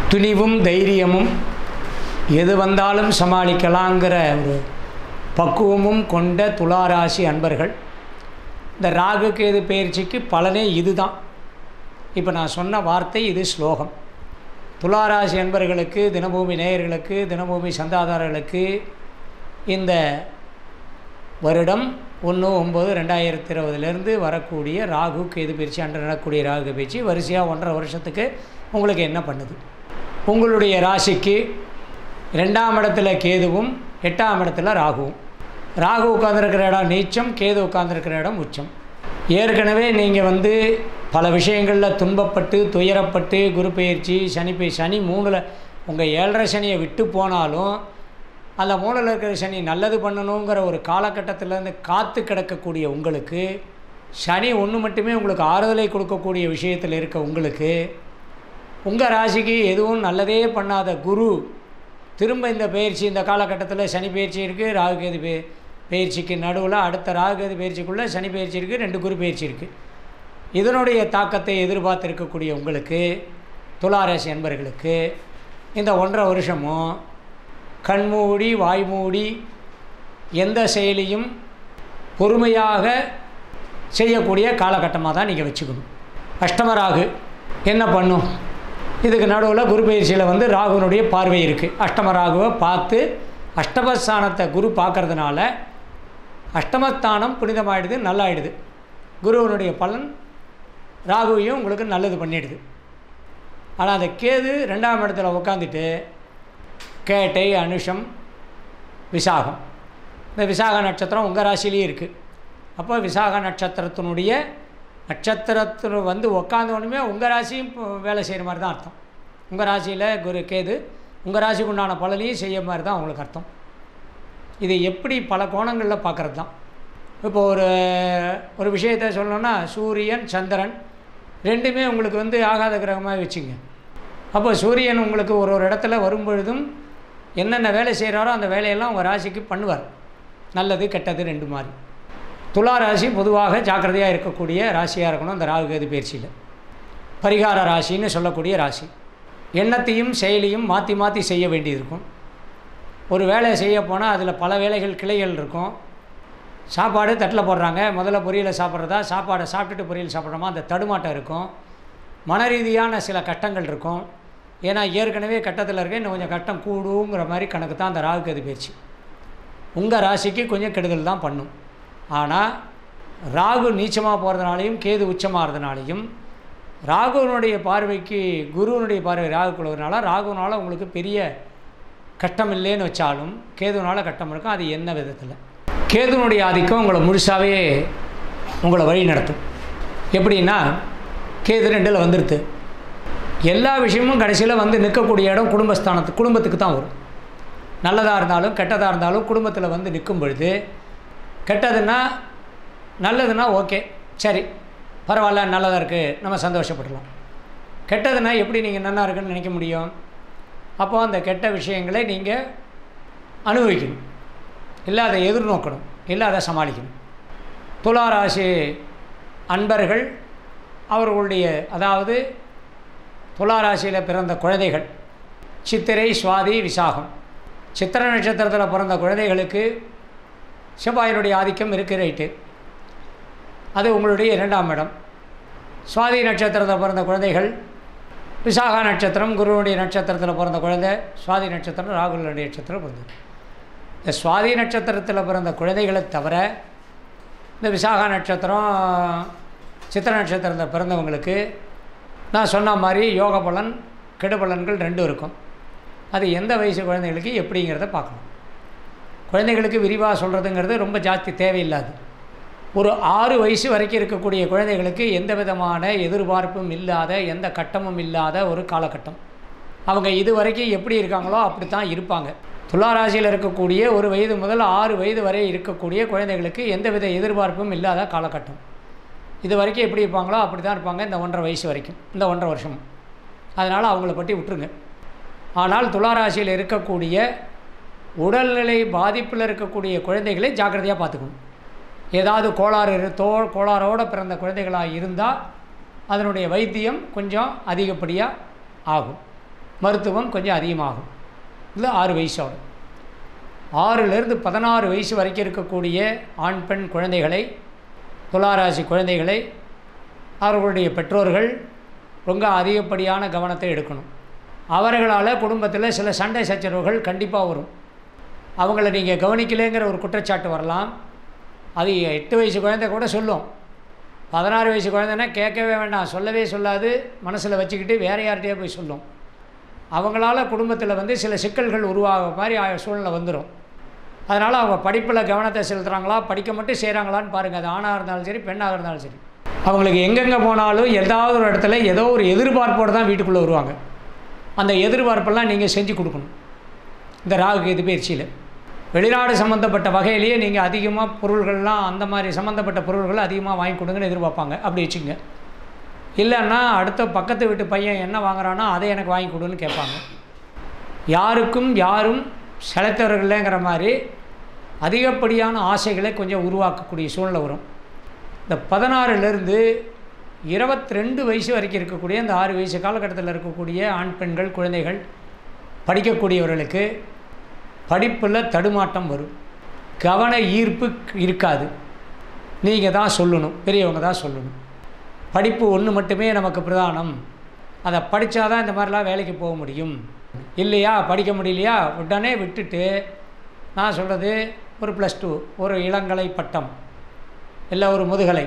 துணிவும் தைரியமும் எது வந்தாலும் சமாளிக்கலாங்கிற ஒரு பக்குவமும் கொண்ட துளாராசி அன்பர்கள் இந்த ராகு கேது பயிற்சிக்கு பலனே இதுதான் இப்போ நான் சொன்ன வார்த்தை இது ஸ்லோகம் துளாராசி அன்பர்களுக்கு தினபூமி நேயர்களுக்கு தினபூமி சந்தாதாரர்களுக்கு இந்த வருடம் ஒன்று ஒம்பது ரெண்டாயிரத்தி இருபதுலேருந்து வரக்கூடிய ராகு கேது பயிற்சி அன்று நடக்கக்கூடிய ராகு பயிற்சி வரிசையாக ஒன்றரை வருஷத்துக்கு உங்களுக்கு என்ன பண்ணுது உங்களுடைய ராசிக்கு ரெண்டாம் இடத்துல கேதுவும் எட்டாம் இடத்துல ராகுவும் ராகு உட்காந்துருக்கிற இடம் நீச்சம் கேது உட்காந்துருக்கிற இடம் உச்சம் ஏற்கனவே நீங்கள் வந்து பல விஷயங்களில் துன்பப்பட்டு துயரப்பட்டு குரு பயிற்சி சனி பயிற்சி சனி மூணில் உங்கள் ஏழரை சனியை விட்டு போனாலும் அந்த மூணில் இருக்கிற சனி நல்லது பண்ணணுங்கிற ஒரு காலகட்டத்திலேருந்து காத்து கிடக்கக்கூடிய உங்களுக்கு சனி ஒன்று மட்டுமே உங்களுக்கு ஆறுதலை கொடுக்கக்கூடிய விஷயத்தில் இருக்க உங்களுக்கு உங்கள் ராசிக்கு எதுவும் நல்லதே பண்ணாத குரு திரும்ப இந்த பயிற்சி இந்த காலகட்டத்தில் சனி பயிற்சி இருக்குது ராகுகேது பே பயிற்சிக்கு நடுவில் அடுத்த ராகுகேது பயிற்சிக்குள்ளே சனி பயிற்சி இருக்குது ரெண்டு குரு பயிற்சி இருக்குது இதனுடைய தாக்கத்தை எதிர்பார்த்திருக்கக்கூடிய உங்களுக்கு துளாராசி என்பர்களுக்கு இந்த ஒன்றரை வருஷமும் கண்மூடி வாய்மூடி எந்த செயலையும் பொறுமையாக செய்யக்கூடிய காலகட்டமாக தான் நீங்கள் வச்சுக்கணும் அஷ்டமராகு என்ன பண்ணும் இதுக்கு நடுவில் குரு பயிற்சியில் வந்து ராகுனுடைய பார்வை இருக்குது அஷ்டம ராகுவை பார்த்து அஷ்டமஸ்தானத்தை குரு பார்க்கறதுனால அஷ்டமஸ்தானம் புனிதமாயிடுது நல்லாயிடுது குருவனுடைய பலன் ராகுவையும் உங்களுக்கு நல்லது பண்ணிடுது ஆனால் அந்த கேது ரெண்டாம் இடத்துல உட்காந்துட்டு கேட்டை அனுஷம் விசாகம் இந்த விசாக நட்சத்திரம் உங்கள் ராசிலேயே இருக்குது அப்போ விசாக நட்சத்திரத்தினுடைய நட்சத்திரத்தில் வந்து உக்காந்தோடனே உங்கள் ராசியும் இப்போ வேலை செய்கிற மாதிரி தான் அர்த்தம் உங்கள் ராசியில் குரு கேது உங்கள் ராசிக்கு உண்டான பலனையும் செய்ய மாதிரி தான் உங்களுக்கு அர்த்தம் இது எப்படி பல கோணங்களில் பார்க்குறது தான் இப்போ ஒரு ஒரு விஷயத்தை சொல்லணும்னா சூரியன் சந்திரன் ரெண்டுமே உங்களுக்கு வந்து ஆகாத கிரகமாக வச்சுங்க அப்போ சூரியன் உங்களுக்கு ஒரு ஒரு இடத்துல வரும்பொழுதும் என்னென்ன வேலை செய்கிறாரோ அந்த வேலையெல்லாம் உங்கள் ராசிக்கு பண்ணுவார் நல்லது கெட்டது ரெண்டு மாதிரி துலா ராசி பொதுவாக ஜாக்கிரதையாக இருக்கக்கூடிய ராசியாக இருக்கணும் இந்த ராகுகேது பயிற்சியில் பரிகார ராசின்னு சொல்லக்கூடிய ராசி எண்ணத்தையும் செயலையும் மாற்றி மாற்றி செய்ய வேண்டியிருக்கும் ஒரு வேலையை செய்ய போனால் அதில் பல வேலைகள் கிளைகள் இருக்கும் சாப்பாடு தட்டில் போடுறாங்க முதல்ல பொரியலை சாப்பிட்றதா சாப்பாடை சாப்பிட்டுட்டு பொரியல் சாப்பிட்றோமா அந்த தடுமாட்டம் இருக்கும் மன ரீதியான சில கட்டங்கள் இருக்கும் ஏன்னா ஏற்கனவே கட்டத்தில் இருக்க இன்னும் கொஞ்சம் கட்டம் கூடுங்கிற மாதிரி கணக்கு தான் அந்த ராகுகேது பயிற்சி உங்கள் ராசிக்கு கொஞ்சம் கெடுதல் தான் பண்ணும் ஆனால் ராகு நீச்சமாக போகிறதுனாலையும் கேது உச்சமாகிறதுனாலையும் ராகுவனுடைய பார்வைக்கு குருவனுடைய பார்வை ராகு கொள்வதனால ராகுவனால் உங்களுக்கு பெரிய கட்டம் இல்லைன்னு வச்சாலும் கேதுவனால் கட்டம் இருக்கும் அது என்ன விதத்தில் கேதுவனுடைய ஆதிக்கம் உங்களை முழுசாகவே உங்களை வழி நடத்தும் எப்படின்னா கேது ரெண்டில் வந்துடுது எல்லா விஷயமும் கடைசியில் வந்து நிற்கக்கூடிய இடம் குடும்பஸ்தானத்து குடும்பத்துக்கு தான் வரும் நல்லதாக இருந்தாலும் கெட்டதாக இருந்தாலும் குடும்பத்தில் வந்து நிற்கும் பொழுது கெட்டதுன்னா நல்லதுன்னா ஓகே சரி பரவாயில்ல நல்லதாக இருக்குது நம்ம சந்தோஷப்படலாம் கெட்டதுன்னா எப்படி நீங்கள் நல்லா இருக்குன்னு நினைக்க முடியும் அப்போ அந்த கெட்ட விஷயங்களை நீங்கள் அனுபவிக்கணும் இல்லை அதை எதிர்நோக்கணும் இல்லை அதை சமாளிக்கணும் துளாராசி அன்பர்கள் அவர்களுடைய அதாவது துளாராசியில் பிறந்த குழந்தைகள் சித்திரை சுவாதி விசாகம் சித்திர நட்சத்திரத்தில் பிறந்த குழந்தைகளுக்கு செவ்வாயினுடைய ஆதிக்கம் இருக்குது ரைட்டு அது உங்களுடைய இரண்டாம் இடம் சுவாதி நட்சத்திரத்தில் பிறந்த குழந்தைகள் விசாகா நட்சத்திரம் குருவனுடைய நட்சத்திரத்தில் பிறந்த குழந்தை சுவாதி நட்சத்திரம் ராகுலனுடைய நட்சத்திரம் பிறந்தது இந்த சுவாதி நட்சத்திரத்தில் பிறந்த குழந்தைகளை தவிர இந்த விசாகா நட்சத்திரம் சித்திர நட்சத்திரத்தில் பிறந்தவங்களுக்கு நான் சொன்ன மாதிரி யோக பலன் கெடு பலன்கள் ரெண்டும் இருக்கும் அது எந்த வயசு குழந்தைகளுக்கு எப்படிங்கிறத பார்க்கணும் குழந்தைகளுக்கு விரிவாக சொல்கிறதுங்கிறது ரொம்ப ஜாஸ்தி தேவையில்லாது ஒரு ஆறு வயசு வரைக்கும் இருக்கக்கூடிய குழந்தைகளுக்கு எந்த விதமான எதிர்பார்ப்பும் இல்லாத எந்த கட்டமும் இல்லாத ஒரு காலகட்டம் அவங்க இது வரைக்கும் எப்படி இருக்காங்களோ அப்படி தான் இருப்பாங்க துளாராசியில் இருக்கக்கூடிய ஒரு வயது முதல் ஆறு வயது வரை இருக்கக்கூடிய குழந்தைகளுக்கு எந்தவித எதிர்பார்ப்பும் இல்லாத காலகட்டம் இது வரைக்கும் எப்படி இருப்பாங்களோ அப்படி தான் இருப்பாங்க இந்த ஒன்றரை வயசு வரைக்கும் இந்த ஒன்றரை வருஷமும் அதனால் அவங்கள பற்றி விட்டுருங்க ஆனால் துளாராசியில் இருக்கக்கூடிய உடல்நிலை பாதிப்பில் இருக்கக்கூடிய குழந்தைகளை ஜாக்கிரதையாக பார்த்துக்கணும் ஏதாவது கோளாறு இரு- தோ கோளாறோடு பிறந்த குழந்தைகளாக இருந்தால் அதனுடைய வைத்தியம் கொஞ்சம் அதிகப்படியாக ஆகும் மருத்துவம் கொஞ்சம் அதிகமாகும் இல்லை ஆறு வயசோட ஆறுலேருந்து பதினாறு வயசு வரைக்கும் இருக்கக்கூடிய ஆண் பெண் குழந்தைகளை துளாராசி குழந்தைகளை அவர்களுடைய பெற்றோர்கள் ரொம்ப அதிகப்படியான கவனத்தை எடுக்கணும் அவர்களால் குடும்பத்தில் சில சண்டை சச்சரவுகள் கண்டிப்பாக வரும் அவங்கள நீங்கள் கவனிக்கலைங்கிற ஒரு குற்றச்சாட்டு வரலாம் அது எட்டு வயசு குழந்தை கூட சொல்லும் பதினாறு வயசு குழந்தைன்னா கேட்கவே வேண்டாம் சொல்லவே சொல்லாது மனசில் வச்சுக்கிட்டு வேறு யார்கிட்டயே போய் சொல்லும் அவங்களால குடும்பத்தில் வந்து சில சிக்கல்கள் உருவாக மாதிரி ஆ- சூழ்நிலை வந்துடும் அதனால் அவங்க படிப்பில் கவனத்தை செலுத்துகிறாங்களா படிக்க மட்டும் செய்கிறாங்களான்னு பாருங்கள் அது ஆணாக இருந்தாலும் சரி பெண்ணாக இருந்தாலும் சரி அவங்களுக்கு எங்கெங்கே போனாலும் ஏதாவது ஒரு இடத்துல ஏதோ ஒரு எதிர்பார்ப்போடு தான் வீட்டுக்குள்ளே வருவாங்க அந்த எதிர்பார்ப்பெல்லாம் நீங்கள் செஞ்சு கொடுக்கணும் இந்த ராகு கேது பயிற்சியில் வெளிநாடு சம்மந்தப்பட்ட வகையிலேயே நீங்கள் அதிகமாக பொருள்கள்லாம் அந்த மாதிரி சம்மந்தப்பட்ட பொருள்களை அதிகமாக வாங்கி கொடுங்கன்னு எதிர்பார்ப்பாங்க அப்படி வச்சுங்க இல்லைன்னா அடுத்த பக்கத்து வீட்டு பையன் என்ன வாங்குறானோ அதை எனக்கு வாங்கி கொடுன்னு கேட்பாங்க யாருக்கும் யாரும் செலுத்தவர்கள்ங்கிற மாதிரி அதிகப்படியான ஆசைகளை கொஞ்சம் உருவாக்கக்கூடிய சூழ்நிலை வரும் இந்த பதினாறுலேருந்து இருபத்தி ரெண்டு வயசு வரைக்கும் இருக்கக்கூடிய இந்த ஆறு வயசு காலகட்டத்தில் இருக்கக்கூடிய ஆண் பெண்கள் குழந்தைகள் படிக்கக்கூடியவர்களுக்கு படிப்பில் தடுமாட்டம் வரும் கவன ஈர்ப்பு இருக்காது நீங்கள் தான் சொல்லணும் பெரியவங்க தான் சொல்லணும் படிப்பு ஒன்று மட்டுமே நமக்கு பிரதானம் அதை படித்தா தான் இந்த மாதிரிலாம் வேலைக்கு போக முடியும் இல்லையா படிக்க முடியலையா உடனே விட்டுட்டு நான் சொல்கிறது ஒரு ப்ளஸ் டூ ஒரு இளங்கலை பட்டம் இல்லை ஒரு முதுகலை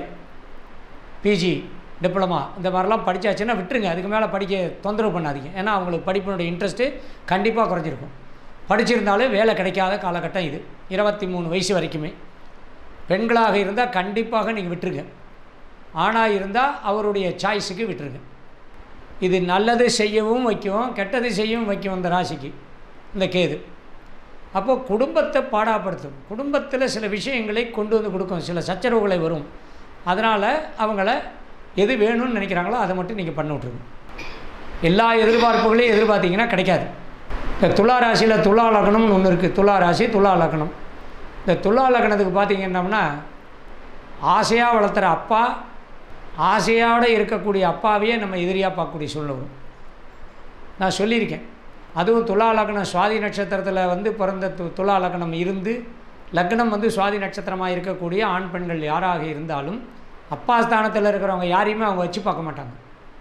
பிஜி டிப்ளமா இந்த மாதிரிலாம் படித்தாச்சுன்னா விட்டுருங்க அதுக்கு மேலே படிக்க தொந்தரவு பண்ணாதீங்க ஏன்னா அவங்களுக்கு படிப்பினுடைய இன்ட்ரெஸ்ட்டு கண்டிப்பாக குறைஞ்சிருக்கும் படிச்சிருந்தாலும் வேலை கிடைக்காத காலகட்டம் இது இருபத்தி மூணு வயசு வரைக்குமே பெண்களாக இருந்தால் கண்டிப்பாக நீங்கள் விட்டுருங்க ஆணாக இருந்தால் அவருடைய சாய்ஸுக்கு விட்டுருங்க இது நல்லது செய்யவும் வைக்கும் கெட்டது செய்யவும் வைக்கும் இந்த ராசிக்கு இந்த கேது அப்போ குடும்பத்தை பாடாப்படுத்தும் குடும்பத்தில் சில விஷயங்களை கொண்டு வந்து கொடுக்கும் சில சச்சரவுகளை வரும் அதனால் அவங்கள எது வேணும்னு நினைக்கிறாங்களோ அதை மட்டும் நீங்கள் பண்ண விட்ருங்க எல்லா எதிர்பார்ப்புகளையும் எதிர்பார்த்தீங்கன்னா கிடைக்காது இந்த துலா ராசியில் துலா லக்னம்னு ஒன்று இருக்குது துலா ராசி துலா லக்னம் இந்த துலா லக்னத்துக்கு பார்த்தீங்கன்னா ஆசையாக வளர்த்துற அப்பா ஆசையோடு இருக்கக்கூடிய அப்பாவையே நம்ம எதிரியாக பார்க்கக்கூடிய சூழ்நிலை வரும் நான் சொல்லியிருக்கேன் அதுவும் துலா லக்னம் சுவாதி நட்சத்திரத்தில் வந்து பிறந்த து துலா லக்னம் இருந்து லக்னம் வந்து சுவாதி நட்சத்திரமாக இருக்கக்கூடிய ஆண் பெண்கள் யாராக இருந்தாலும் அப்பா ஸ்தானத்தில் இருக்கிறவங்க யாரையுமே அவங்க வச்சு பார்க்க மாட்டாங்க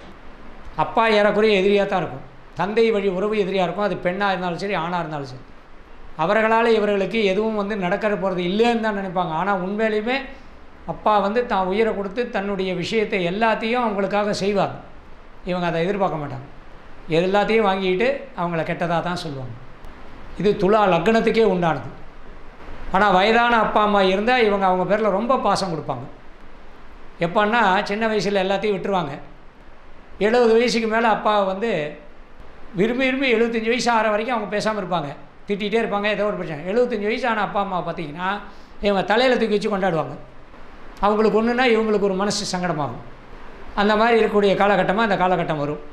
அப்பா ஏறக்குறைய எதிரியாக தான் இருக்கும் தந்தை வழி உறவு எதிரியாக இருக்கும் அது பெண்ணாக இருந்தாலும் சரி ஆணாக இருந்தாலும் சரி அவர்களால் இவர்களுக்கு எதுவும் வந்து நடக்கிற போகிறது இல்லைன்னு தான் நினைப்பாங்க ஆனால் உண்மையிலையுமே அப்பா வந்து தான் உயிரை கொடுத்து தன்னுடைய விஷயத்தை எல்லாத்தையும் அவங்களுக்காக செய்வார் இவங்க அதை எதிர்பார்க்க மாட்டாங்க எல்லாத்தையும் வாங்கிட்டு அவங்கள கெட்டதாக தான் சொல்லுவாங்க இது துலா லக்னத்துக்கே உண்டானது ஆனால் வயதான அப்பா அம்மா இருந்தால் இவங்க அவங்க பேரில் ரொம்ப பாசம் கொடுப்பாங்க எப்போன்னா சின்ன வயசில் எல்லாத்தையும் விட்டுருவாங்க எழுபது வயசுக்கு மேலே அப்பா வந்து விரும்பி விரும்பி எழுபத்தஞ்சி வயசு ஆகிற வரைக்கும் அவங்க பேசாமல் இருப்பாங்க திட்டிகிட்டே இருப்பாங்க ஏதோ ஒரு பிரச்சனை எழுபத்தஞ்சி வயசு ஆன அப்பா அம்மா பார்த்தீங்கன்னா இவங்க தலையில் தூக்கி வச்சு கொண்டாடுவாங்க அவங்களுக்கு ஒன்றுனா இவங்களுக்கு ஒரு மனசு சங்கடமாகும் அந்த மாதிரி இருக்கக்கூடிய காலகட்டமாக அந்த காலகட்டம் வரும்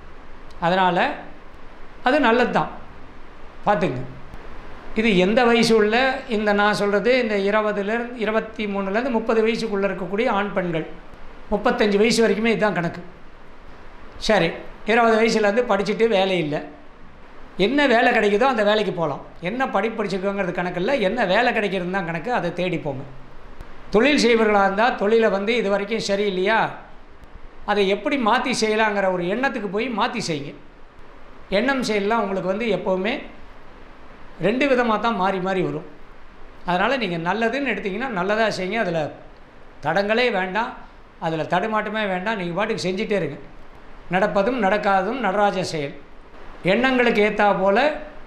அதனால் அது நல்லது தான் பார்த்துங்க இது எந்த வயசு உள்ள இந்த நான் சொல்கிறது இந்த இருபதுலேருந்து இருபத்தி மூணுலேருந்து முப்பது வயசுக்குள்ளே இருக்கக்கூடிய ஆண் பெண்கள் முப்பத்தஞ்சு வயசு வரைக்குமே இதுதான் கணக்கு சரி இருபது வயசுலேருந்து படிச்சுட்டு வேலை இல்லை என்ன வேலை கிடைக்குதோ அந்த வேலைக்கு போகலாம் என்ன படிப்பு படிச்சிருக்கோங்கிறது கணக்கு இல்லை என்ன வேலை கிடைக்கிறது தான் கணக்கு அதை தேடி போங்க தொழில் செய்பவர்களாக இருந்தால் தொழிலை வந்து இது வரைக்கும் சரியில்லையா அதை எப்படி மாற்றி செய்யலாங்கிற ஒரு எண்ணத்துக்கு போய் மாற்றி செய்யுங்க எண்ணம் செயல்லாம் உங்களுக்கு வந்து எப்போவுமே ரெண்டு விதமாக தான் மாறி மாறி வரும் அதனால் நீங்கள் நல்லதுன்னு எடுத்திங்கன்னா நல்லதாக செய்யுங்க அதில் தடங்களே வேண்டாம் அதில் தடுமாட்டமே வேண்டாம் நீங்கள் பாட்டுக்கு செஞ்சிட்டே இருங்க நடப்பதும் நடக்காததும் நடராஜ செயல் எண்ணங்களுக்கு ஏற்றா போல்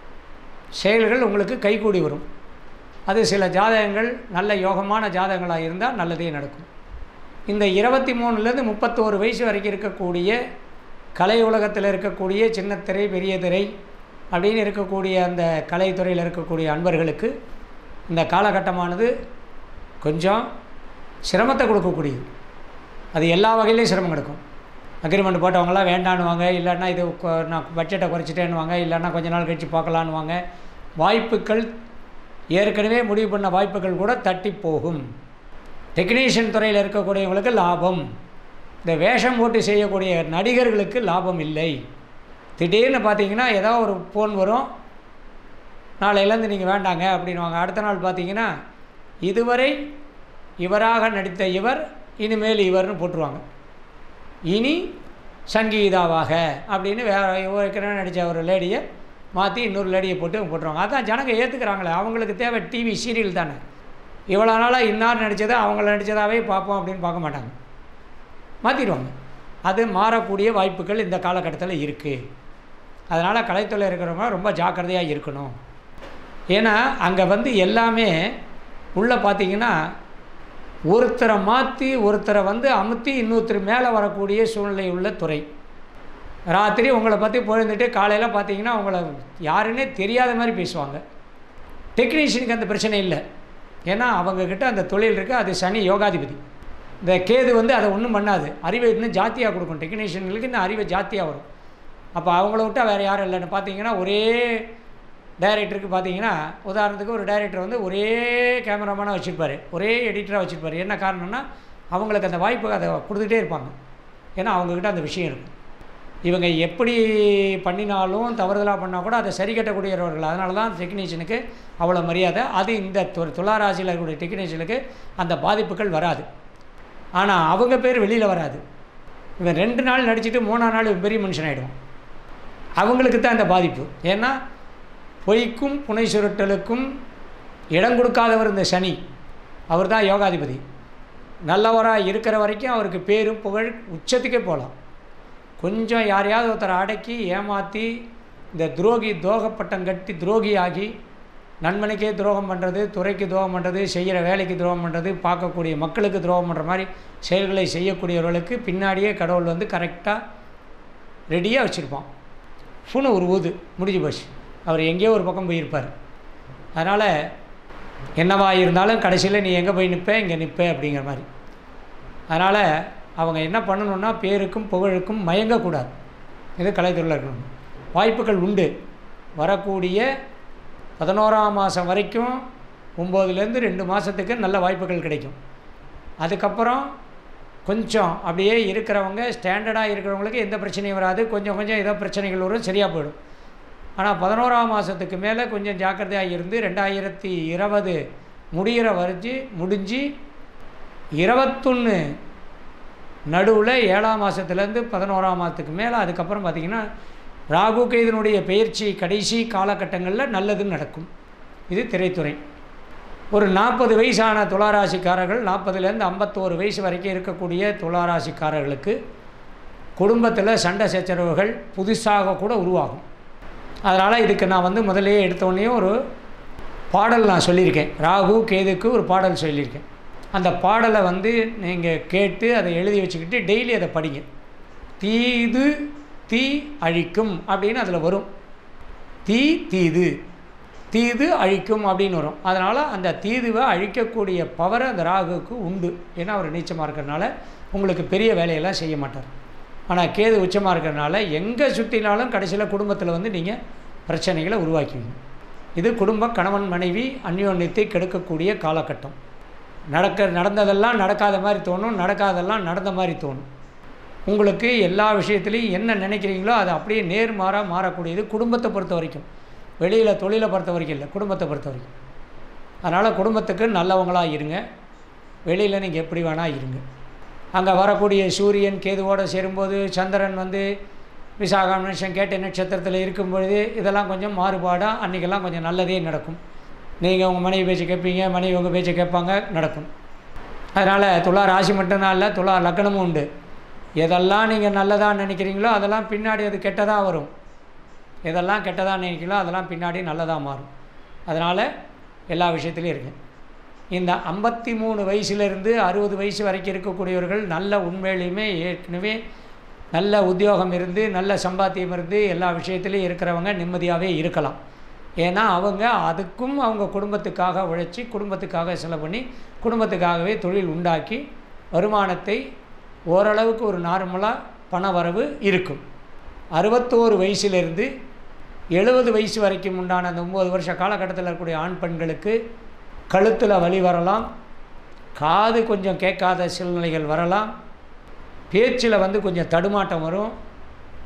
செயல்கள் உங்களுக்கு கைகூடி வரும் அது சில ஜாதகங்கள் நல்ல யோகமான ஜாதகங்களாக இருந்தால் நல்லதே நடக்கும் இந்த இருபத்தி மூணுலேருந்து முப்பத்தோரு வயசு வரைக்கும் இருக்கக்கூடிய கலை உலகத்தில் இருக்கக்கூடிய சின்ன திரை பெரிய திரை அப்படின்னு இருக்கக்கூடிய அந்த கலைத்துறையில் இருக்கக்கூடிய அன்பர்களுக்கு இந்த காலகட்டமானது கொஞ்சம் சிரமத்தை கொடுக்கக்கூடியது அது எல்லா வகையிலையும் சிரமம் கிடைக்கும் அக்ரிமெண்ட் போட்டவங்களாம் வேண்டான்னுவாங்க இல்லைன்னா இது கொ- நான் பட்ஜெட்டை குறைச்சிட்டேன்னுவாங்க இல்லைன்னா கொஞ்ச நாள் கழித்து பார்க்கலான்னுவாங்க வாய்ப்புகள் ஏற்கனவே முடிவு பண்ண வாய்ப்புகள் கூட தட்டி போகும் டெக்னீஷியன் துறையில் இருக்கக்கூடியவங்களுக்கு லாபம் இந்த வேஷம் போட்டு செய்யக்கூடிய நடிகர்களுக்கு லாபம் இல்லை திடீர்னு பார்த்தீங்கன்னா ஏதோ ஒரு ஃபோன் வரும் நாளையிலேருந்து நீங்கள் வேண்டாங்க அப்படின்வாங்க அடுத்த நாள் பார்த்தீங்கன்னா இதுவரை இவராக நடித்த இவர் இனிமேல் இவர்னு போட்டுருவாங்க இனி சங்கீதாவாக அப்படின்னு வேற ஏற்கனவே நடித்த ஒரு லேடியை மாற்றி இன்னொரு லேடியை போட்டு அவங்க போட்டுருவாங்க அதான் ஜனங்க ஏற்றுக்கிறாங்களே அவங்களுக்கு தேவை டிவி சீரியல் தானே இவ்வளோ நாளாக இன்னார் நடித்ததை அவங்கள நடித்ததாகவே பார்ப்போம் அப்படின்னு பார்க்க மாட்டாங்க மாற்றிடுவாங்க அது மாறக்கூடிய வாய்ப்புகள் இந்த காலகட்டத்தில் இருக்குது அதனால் கலைத்துறை இருக்கிறவங்க ரொம்ப ஜாக்கிரதையாக இருக்கணும் ஏன்னா அங்கே வந்து எல்லாமே உள்ளே பார்த்தீங்கன்னா ஒருத்தரை மாற்றி ஒருத்தரை வந்து அமுத்தி இன்னொருத்தர் மேலே வரக்கூடிய சூழ்நிலை உள்ள துறை ராத்திரி உங்களை பற்றி பொழுதுட்டு காலையில் பார்த்தீங்கன்னா உங்களை யாருன்னே தெரியாத மாதிரி பேசுவாங்க டெக்னீஷியனுக்கு அந்த பிரச்சனை இல்லை ஏன்னா அவங்கக்கிட்ட அந்த தொழில் இருக்குது அது சனி யோகாதிபதி இந்த கேது வந்து அதை ஒன்றும் பண்ணாது அறிவை இன்னும் ஜாத்தியாக கொடுக்கும் டெக்னீஷியன்களுக்கு இந்த அறிவை ஜாத்தியாக வரும் அப்போ அவங்கள விட்டால் வேறு யாரும் இல்லைன்னு பார்த்தீங்கன்னா ஒரே டைரக்டருக்கு பார்த்தீங்கன்னா உதாரணத்துக்கு ஒரு டைரக்டர் வந்து ஒரே கேமராமேனாக வச்சுருப்பார் ஒரே எடிட்டராக வச்சுருப்பார் என்ன காரணம்னா அவங்களுக்கு அந்த வாய்ப்பு அதை கொடுத்துட்டே இருப்பாங்க ஏன்னா அவங்கக்கிட்ட அந்த விஷயம் இருக்கும் இவங்க எப்படி பண்ணினாலும் தவறுதலாக பண்ணால் கூட அதை சரி கட்டக்கூடியவர்கள் அதனால தான் டெக்னீஷியனுக்கு அவ்வளோ மரியாதை அது இந்த து- துலா ராசியில் இருக்கக்கூடிய டெக்னீஷியனுக்கு அந்த பாதிப்புகள் வராது ஆனால் அவங்க பேர் வெளியில் வராது இவன் ரெண்டு நாள் நடிச்சுட்டு மூணாம் நாள் இவன் பெரிய மனுஷன் ஆகிடுவான் அவங்களுக்கு தான் அந்த பாதிப்பு ஏன்னா பொய்க்கும் புனை சுருட்டலுக்கும் இடம் கொடுக்காதவர் இந்த சனி அவர் தான் யோகாதிபதி நல்லவராக இருக்கிற வரைக்கும் அவருக்கு பேரும் புகழ் உச்சத்துக்கே போகலாம் கொஞ்சம் யாரையாவது ஒருத்தரை அடக்கி ஏமாற்றி இந்த துரோகி துரோகப்பட்டம் கட்டி துரோகி ஆகி நண்பனுக்கே துரோகம் பண்ணுறது துறைக்கு துரோகம் பண்ணுறது செய்கிற வேலைக்கு துரோகம் பண்ணுறது பார்க்கக்கூடிய மக்களுக்கு துரோகம் பண்ணுற மாதிரி செயல்களை செய்யக்கூடியவர்களுக்கு பின்னாடியே கடவுள் வந்து கரெக்டாக ரெடியாக வச்சுருப்பான் ஃபோனை ஒரு ஊது முடிஞ்சு போச்சு அவர் எங்கேயோ ஒரு பக்கம் போயிருப்பார் அதனால் என்னவா இருந்தாலும் கடைசியில் நீ எங்கே போய் நிற்ப இங்கே நிற்ப அப்படிங்கிற மாதிரி அதனால் அவங்க என்ன பண்ணணும்னா பேருக்கும் புகழுக்கும் மயங்கக்கூடாது இது கலைத்துறையில் இருக்கணும் வாய்ப்புகள் உண்டு வரக்கூடிய பதினோராம் மாதம் வரைக்கும் ஒம்போதுலேருந்து ரெண்டு மாதத்துக்கு நல்ல வாய்ப்புகள் கிடைக்கும் அதுக்கப்புறம் கொஞ்சம் அப்படியே இருக்கிறவங்க ஸ்டாண்டர்டாக இருக்கிறவங்களுக்கு எந்த பிரச்சனையும் வராது கொஞ்சம் கொஞ்சம் ஏதோ பிரச்சனைகள் வரும் சரியாக போயிடும் ஆனால் பதினோராம் மாதத்துக்கு மேலே கொஞ்சம் ஜாக்கிரதையாக இருந்து ரெண்டாயிரத்தி இருபது முடிகிற வரைஞ்சி முடிஞ்சு இருபத்தொன்று நடுவில் ஏழாம் மாதத்துலேருந்து பதினோராம் மாதத்துக்கு மேலே அதுக்கப்புறம் பார்த்திங்கன்னா ராகு கேதுனுடைய பயிற்சி கடைசி காலகட்டங்களில் நல்லது நடக்கும் இது திரைத்துறை ஒரு நாற்பது வயசான துளாராசிக்காரர்கள் நாற்பதுலேருந்து ஐம்பத்தோரு வயசு வரைக்கும் இருக்கக்கூடிய துளாராசிக்காரர்களுக்கு குடும்பத்தில் சண்டை சச்சரவுகள் புதுசாக கூட உருவாகும் அதனால் இதுக்கு நான் வந்து முதல்லயே எடுத்தோடனே ஒரு பாடல் நான் சொல்லியிருக்கேன் ராகு கேதுக்கு ஒரு பாடல் சொல்லியிருக்கேன் அந்த பாடலை வந்து நீங்கள் கேட்டு அதை எழுதி வச்சுக்கிட்டு டெய்லி அதை படிங்க தீது தீ அழிக்கும் அப்படின்னு அதில் வரும் தீ தீது தீது அழிக்கும் அப்படின்னு வரும் அதனால் அந்த தீதுவை அழிக்கக்கூடிய பவர் அந்த ராகுவுக்கு உண்டு ஏன்னா அவர் நீச்சமாக இருக்கிறனால உங்களுக்கு பெரிய வேலையெல்லாம் செய்ய மாட்டார் ஆனால் கேது உச்சமாக இருக்கிறனால எங்கே சுற்றினாலும் கடைசியில் குடும்பத்தில் வந்து நீங்கள் பிரச்சனைகளை உருவாக்குவீங்க இது குடும்ப கணவன் மனைவி அந்யோன்யத்தை கெடுக்கக்கூடிய காலகட்டம் நடக்க நடந்ததெல்லாம் நடக்காத மாதிரி தோணும் நடக்காதெல்லாம் நடந்த மாதிரி தோணும் உங்களுக்கு எல்லா விஷயத்துலையும் என்ன நினைக்கிறீங்களோ அது அப்படியே நேர்மாறாக மாறக்கூடியது குடும்பத்தை பொறுத்த வரைக்கும் வெளியில் தொழிலை பொறுத்த வரைக்கும் இல்லை குடும்பத்தை பொறுத்த வரைக்கும் அதனால் குடும்பத்துக்கு நல்லவங்களாக இருங்க வெளியில் நீங்கள் எப்படி வேணால் இருங்க அங்கே வரக்கூடிய சூரியன் கேதுவோடு சேரும்போது சந்திரன் வந்து விசாக நிமிஷம் கேட்ட நட்சத்திரத்தில் இருக்கும் பொழுது இதெல்லாம் கொஞ்சம் மாறுபாடாக அன்றைக்கெல்லாம் கொஞ்சம் நல்லதே நடக்கும் நீங்கள் உங்கள் மனைவி பேச்சு கேட்பீங்க மனைவி உங்கள் பேச்சை கேட்பாங்க நடக்கும் அதனால் துலா ராசி மட்டும்தான் இல்லை துலா லக்னமும் உண்டு எதெல்லாம் நீங்கள் நல்லதாக நினைக்கிறீங்களோ அதெல்லாம் பின்னாடி அது கெட்டதாக வரும் எதெல்லாம் கெட்டதாக நினைக்கிறீங்களோ அதெல்லாம் பின்னாடி நல்லதாக மாறும் அதனால் எல்லா விஷயத்துலையும் இருக்கு இந்த ஐம்பத்தி மூணு வயசுலேருந்து அறுபது வயசு வரைக்கும் இருக்கக்கூடியவர்கள் நல்ல உண்மையிலையுமே ஏற்கனவே நல்ல உத்தியோகம் இருந்து நல்ல சம்பாத்தியம் இருந்து எல்லா விஷயத்துலையும் இருக்கிறவங்க நிம்மதியாகவே இருக்கலாம் ஏன்னா அவங்க அதுக்கும் அவங்க குடும்பத்துக்காக உழைச்சி குடும்பத்துக்காக செலவு பண்ணி குடும்பத்துக்காகவே தொழில் உண்டாக்கி வருமானத்தை ஓரளவுக்கு ஒரு நார்மலாக பண வரவு இருக்கும் அறுபத்தோரு வயசுலேருந்து எழுபது வயசு வரைக்கும் உண்டான அந்த ஒம்பது வருஷ காலகட்டத்தில் இருக்கக்கூடிய ஆண் பெண்களுக்கு கழுத்தில் வலி வரலாம் காது கொஞ்சம் கேட்காத சூழ்நிலைகள் வரலாம் பேச்சில் வந்து கொஞ்சம் தடுமாட்டம் வரும்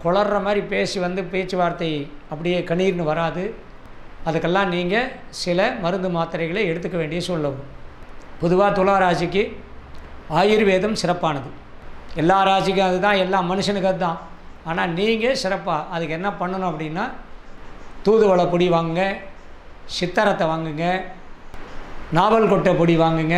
குளர்ற மாதிரி பேசி வந்து பேச்சுவார்த்தை அப்படியே கணீர்னு வராது அதுக்கெல்லாம் நீங்கள் சில மருந்து மாத்திரைகளை எடுத்துக்க வேண்டிய சூழ்நிலை பொதுவாக துலா ராசிக்கு ஆயுர்வேதம் சிறப்பானது எல்லா ராசிக்கும் அதுதான் எல்லா மனுஷனுக்கு அதுதான் ஆனால் நீங்கள் சிறப்பாக அதுக்கு என்ன பண்ணணும் அப்படின்னா தூதுவளை பொடி வாங்குங்க சித்தரத்தை வாங்குங்க நாவல் கொட்டை பொடி வாங்குங்க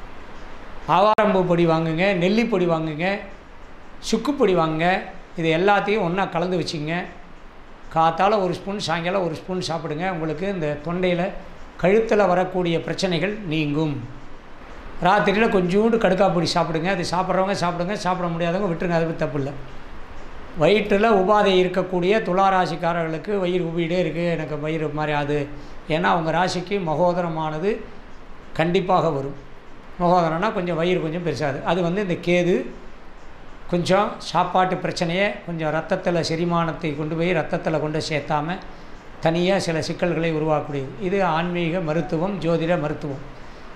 ஆவாரம்பூ பொடி வாங்குங்க நெல்லி பொடி வாங்குங்க சுக்கு பொடி வாங்குங்க இது எல்லாத்தையும் ஒன்றா கலந்து வச்சுங்க காத்தால் ஒரு ஸ்பூன் சாயங்காலம் ஒரு ஸ்பூன் சாப்பிடுங்க உங்களுக்கு இந்த தொண்டையில் கழுத்தில் வரக்கூடிய பிரச்சனைகள் நீங்கும் ராத்திரியில் கொஞ்சோண்டு கடுக்கா பொடி சாப்பிடுங்க அது சாப்பிட்றவங்க சாப்பிடுங்க சாப்பிட முடியாதவங்க விட்டுருங்க அது தப்பு இல்லை வயிற்றில் உபாதை இருக்கக்கூடிய துலா ராசிக்காரர்களுக்கு வயிறு உபிகிட்டே இருக்குது எனக்கு வயிறு மாதிரி அது ஏன்னா அவங்க ராசிக்கு மகோதரமானது கண்டிப்பாக வரும் மகோதரம்னா கொஞ்சம் வயிறு கொஞ்சம் பெருசாது அது வந்து இந்த கேது கொஞ்சம் சாப்பாட்டு பிரச்சனையை கொஞ்சம் ரத்தத்தில் செரிமானத்தை கொண்டு போய் ரத்தத்தில் கொண்டு சேர்த்தாம தனியாக சில சிக்கல்களை உருவாக்கக்கூடியது இது ஆன்மீக மருத்துவம் ஜோதிட மருத்துவம்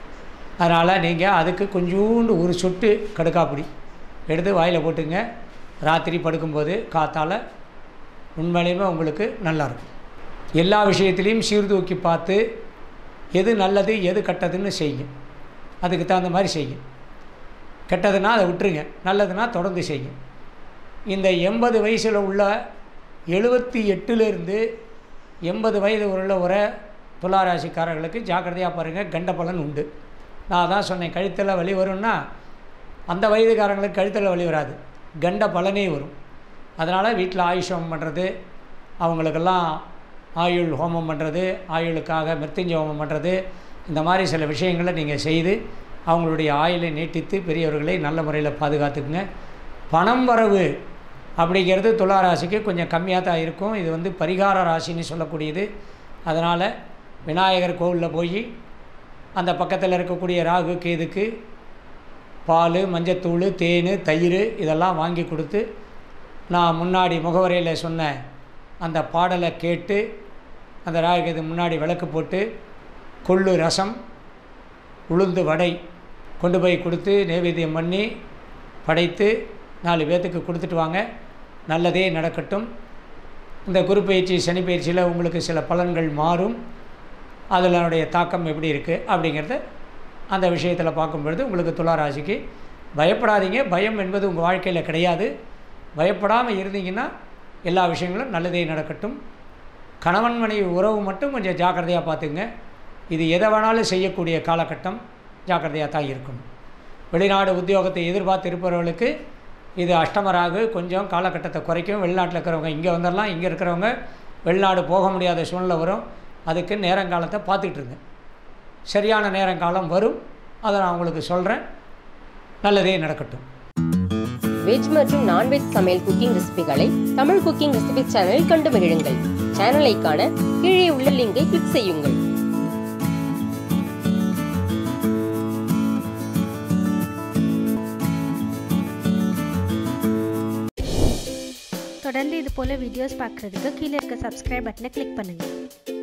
அதனால் நீங்கள் அதுக்கு கொஞ்சோண்டு ஒரு சொட்டு கடுக்காப்பிடி எடுத்து வாயில் போட்டுங்க ராத்திரி படுக்கும்போது காத்தால் உண்மையிலுமே உங்களுக்கு நல்லாயிருக்கும் எல்லா விஷயத்துலேயும் சீர்தூக்கி பார்த்து எது நல்லது எது கெட்டதுன்னு செய்யுங்க அதுக்கு தகுந்த மாதிரி செய்யுங்க கெட்டதுன்னா அதை விட்டுருங்க நல்லதுன்னா தொடர்ந்து செய்யுங்க இந்த எண்பது வயசில் உள்ள எழுபத்தி எட்டுலேருந்து எண்பது வயது உள்ள ஒரு துளாராசிக்காரர்களுக்கு ஜாக்கிரதையாக பாருங்கள் கண்ட பலன் உண்டு நான் தான் சொன்னேன் கழுத்தில் வலி வரும்னா அந்த வயதுக்காரங்களுக்கு கழுத்தில் வலி வராது கண்ட பலனே வரும் அதனால் வீட்டில் ஆயுஷ் ஹோமம் பண்ணுறது அவங்களுக்கெல்லாம் ஆயுள் ஹோமம் பண்ணுறது ஆயுளுக்காக மிருத்யுஞ்ச ஹோமம் பண்ணுறது இந்த மாதிரி சில விஷயங்களை நீங்கள் செய்து அவங்களுடைய ஆயுளை நீட்டித்து பெரியவர்களை நல்ல முறையில் பாதுகாத்துக்குங்க பணம் வரவு அப்படிங்கிறது துலா ராசிக்கு கொஞ்சம் கம்மியாக தான் இருக்கும் இது வந்து பரிகார ராசின்னு சொல்லக்கூடியது அதனால் விநாயகர் கோவிலில் போய் அந்த பக்கத்தில் இருக்கக்கூடிய ராகு கேதுக்கு பால் மஞ்சத்தூள் தேன் தயிர் இதெல்லாம் வாங்கி கொடுத்து நான் முன்னாடி முகவரையில் சொன்ன அந்த பாடலை கேட்டு அந்த ராகுக்கு முன்னாடி விளக்கு போட்டு கொள்ளு ரசம் உளுந்து வடை கொண்டு போய் கொடுத்து நைவேத்தியம் பண்ணி படைத்து நாலு பேர்த்துக்கு கொடுத்துட்டு வாங்க நல்லதே நடக்கட்டும் இந்த குரு பயிற்சி சனி பயிற்சியில் உங்களுக்கு சில பலன்கள் மாறும் அதனுடைய தாக்கம் எப்படி இருக்குது அப்படிங்கிறத அந்த விஷயத்தில் பார்க்கும் பொழுது உங்களுக்கு துலா ராசிக்கு பயப்படாதீங்க பயம் என்பது உங்கள் வாழ்க்கையில் கிடையாது பயப்படாமல் இருந்தீங்கன்னா எல்லா விஷயங்களும் நல்லதே நடக்கட்டும் கணவன் மனைவி உறவு மட்டும் கொஞ்சம் ஜாக்கிரதையாக பார்த்துங்க இது எதை வேணாலும் செய்யக்கூடிய காலகட்டம் ஜாக்கிரதையாக தான் இருக்கும் வெளிநாடு உத்தியோகத்தை எதிர்பார்த்து இருப்பவர்களுக்கு இது அஷ்டமராகு கொஞ்சம் காலகட்டத்தை குறைக்கும் வெளிநாட்டில் இருக்கிறவங்க இங்கே வந்துடலாம் இங்கே இருக்கிறவங்க வெளிநாடு போக முடியாத சூழ்நிலை வரும் அதுக்கு நேரங்காலத்தை பார்த்துக்கிட்டு இருங்க சரியான நேரங்காலம் வரும் அதை நான் உங்களுக்கு சொல்கிறேன் நல்லதே நடக்கட்டும் வெஜ் மற்றும் நான்வெஜ் சமையல் குக்கிங் ரெசிபிகளை தமிழ் குக்கிங் ரெசிபி சேனலில் கண்டு மகிழுங்கள் சேனலை காண கீழே உள்ள லிங்கை கிளிக் செய்யுங்கள் தொடர்ந்து இது போல் வீடியோஸ் பார்க்குறதுக்கு கீழே இருக்க சப்ஸ்கிரைப் பட்டனை கிளிக் பண்ணுங்கள்